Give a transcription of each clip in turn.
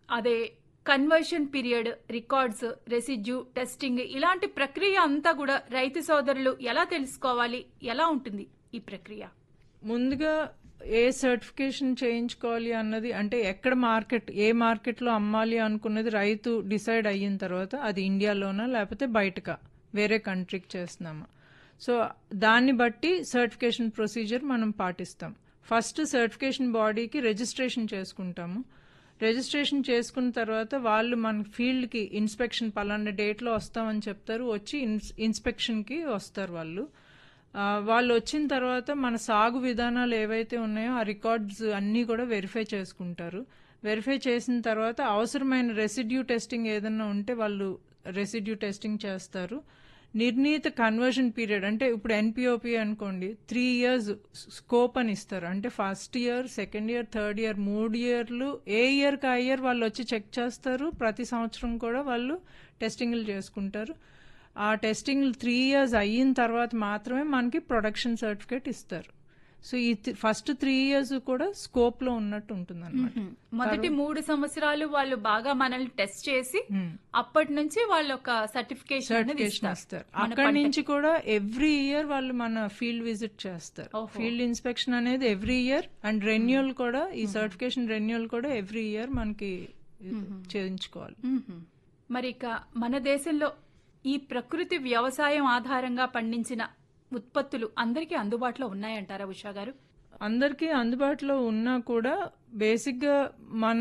అదే conversion period records residue testing ఇలాంటి ప్రక్రియ అంతా కూడా రైతు సోదరులు ఎలా తెలుసుకోవాలి ఎలా ఉంటుంది ఈ ప్రక్రియ ముందుగా ఏ సర్టిఫికేషన్ చేయించుకోవాలి అన్నది అంటే ఎక్కడ మార్కెట్ ఏ మార్కెట్లో అమ్మాలి అనుకున్నది రైతు డిసైడ్ అయిన తర్వాత అది ఇండియాలోనా లేకపోతే బయటకా వేరే కంట్రీకి చేస్తున్నామా సో దాన్ని బట్టి సర్టిఫికేషన్ ప్రొసీజర్ మనం పాటిస్తాం ఫస్ట్ సర్టిఫికేషన్ బాడీకి రిజిస్ట్రేషన్ చేసుకుంటాము రిజిస్ట్రేషన్ చేసుకున్న తర్వాత వాళ్ళు మన ఫీల్డ్కి ఇన్స్పెక్షన్ పలానా డేట్లో వస్తామని చెప్తారు వచ్చి ఇన్స్ ఇన్స్పెక్షన్కి వస్తారు వాళ్ళు ఆ, వాళ్ళు వచ్చిన తర్వాత మన సాగు విధానాలు ఏవైతే ఉన్నాయో ఆ రికార్డ్స్ అన్నీ కూడా వెరిఫై చేసుకుంటారు వెరిఫై చేసిన తర్వాత అవసరమైన రెసిడ్యూ టెస్టింగ్ ఏదన్నా ఉంటే వాళ్ళు రెసిడ్యూ టెస్టింగ్ చేస్తారు నిర్ణీత కన్వర్షన్ పీరియడ్ అంటే ఇప్పుడు ఎన్పిఓపి అనుకోండి త్రీ ఇయర్స్ స్కోప్ అని ఇస్తారు అంటే first year second year third year మూడు ఇయర్లు ఏ ఇయర్కి ఆ ఇయర్ వాళ్ళు వచ్చి చెక్ చేస్తారు ప్రతి సంవత్సరం కూడా వాళ్ళు టెస్టింగ్లు చేసుకుంటారు ఆ టెస్టింగ్ త్రీ ఇయర్స్ అయిన తర్వాత మాత్రమే మనకి ప్రొడక్షన్ సర్టిఫికేట్ ఇస్తారు సో ఈ ఫస్ట్ త్రీ ఇయర్స్ కూడా స్కోప్ లో ఉన్నట్టు ఉంటుంది అనమాట మొదటి మూడు సంవత్సరాలు వాళ్ళు బాగా మనల్ని టెస్ట్ చేసి అప్పటి నుంచి వాళ్ళు ఒక సర్టిఫికేషన్ సర్టిఫికేషన్ ఇస్తారు అక్కడి నుంచి కూడా ఎవ్రీ ఇయర్ వాళ్ళు మన ఫీల్డ్ విజిట్ చేస్తారు ఫీల్డ్ ఇన్స్పెక్షన్ అనేది ఎవ్రీ ఇయర్ అండ్ రెన్యూల్ కూడా ఈ సర్టిఫికేషన్ రెన్యూల్ కూడా ఎవ్రీ ఇయర్ మనకి చేయించుకోవాలి మరి ఇక మన దేశంలో ఈ ప్రకృతి వ్యవసాయం ఆధారంగా పండించిన ఉత్పత్తులు అందరికీ అందుబాటులో ఉన్నాయంటారా ఉషా గారు అందరికీ అందుబాటులో ఉన్నా కూడా బేసిక్గా మన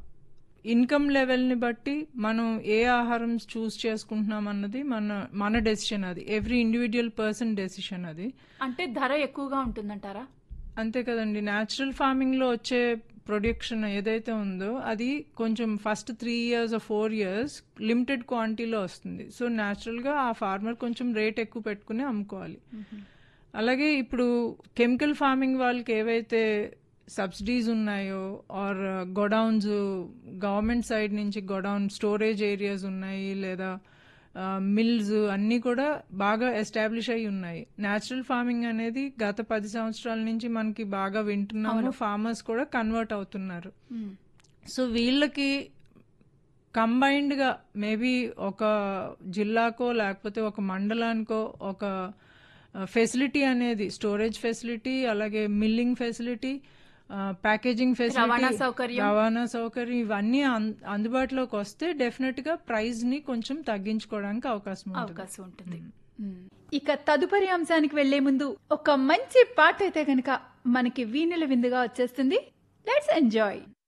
ఇన్కమ్ లెవెల్ని బట్టి మనం ఏ ఆహారం చూస్ చేసుకుంటున్నాం అన్నది మన మన డెసిషన్ అది ఎవ్రీ ఇండివిజువల్ పర్సన్ డెసిషన్ అది అంటే ధర ఎక్కువగా ఉంటుందంటారా అంతే కదండి న్యాచురల్ ఫార్మింగ్లో వచ్చే ప్రొడక్షన్ ఏదైతే ఉందో అది కొంచెం first three years four years limited క్వాంటిటీలో వస్తుంది సో న్యాచురల్గా ఆ ఫార్మర్ కొంచెం రేట్ ఎక్కువ పెట్టుకుని అమ్ముకోవాలి అలాగే ఇప్పుడు కెమికల్ ఫార్మింగ్ వాళ్ళకి ఏవైతే సబ్సిడీస్ ఉన్నాయో ఆర్ గోడౌన్స్ గవర్నమెంట్ సైడ్ నుంచి గోడౌన్ స్టోరేజ్ ఏరియాస్ ఉన్నాయి లేదా మిల్స్ అన్నీ కూడా బాగా ఎస్టాబ్లిష్ అయి ఉన్నాయి న్యాచురల్ ఫార్మింగ్ అనేది గత పది సంవత్సరాల నుంచి మనకి బాగా వింటున్నాము ఫార్మర్స్ కూడా కన్వర్ట్ అవుతున్నారు సో వీళ్ళకి కంబైన్డ్గా మేబీ ఒక జిల్లాకో లేకపోతే ఒక మండలానికో ఒక ఫెసిలిటీ అనేది స్టోరేజ్ ఫెసిలిటీ అలాగే మిల్లింగ్ ఫెసిలిటీ ప్యాకేజింగ్ రవాణా ఫెసిలిటీ సౌకర్యం. రవాణా సౌకర్యం ఇవన్నీ అం- అందుబాటులోకి వస్తే డెఫినెట్ గా ప్రైస్ ని కొంచెం తగ్గించుకోవడానికి అవకాశం ఉంటుంది అవకాశం ఉంటుంది మ్మ్. ఇక తదుపరి అంశానికి వెళ్లే ముందు ఒక మంచి పాట అయితే గనక మనకి వీణుల విందుగా వచ్చేస్తుంది లెట్స్ ఎంజాయ్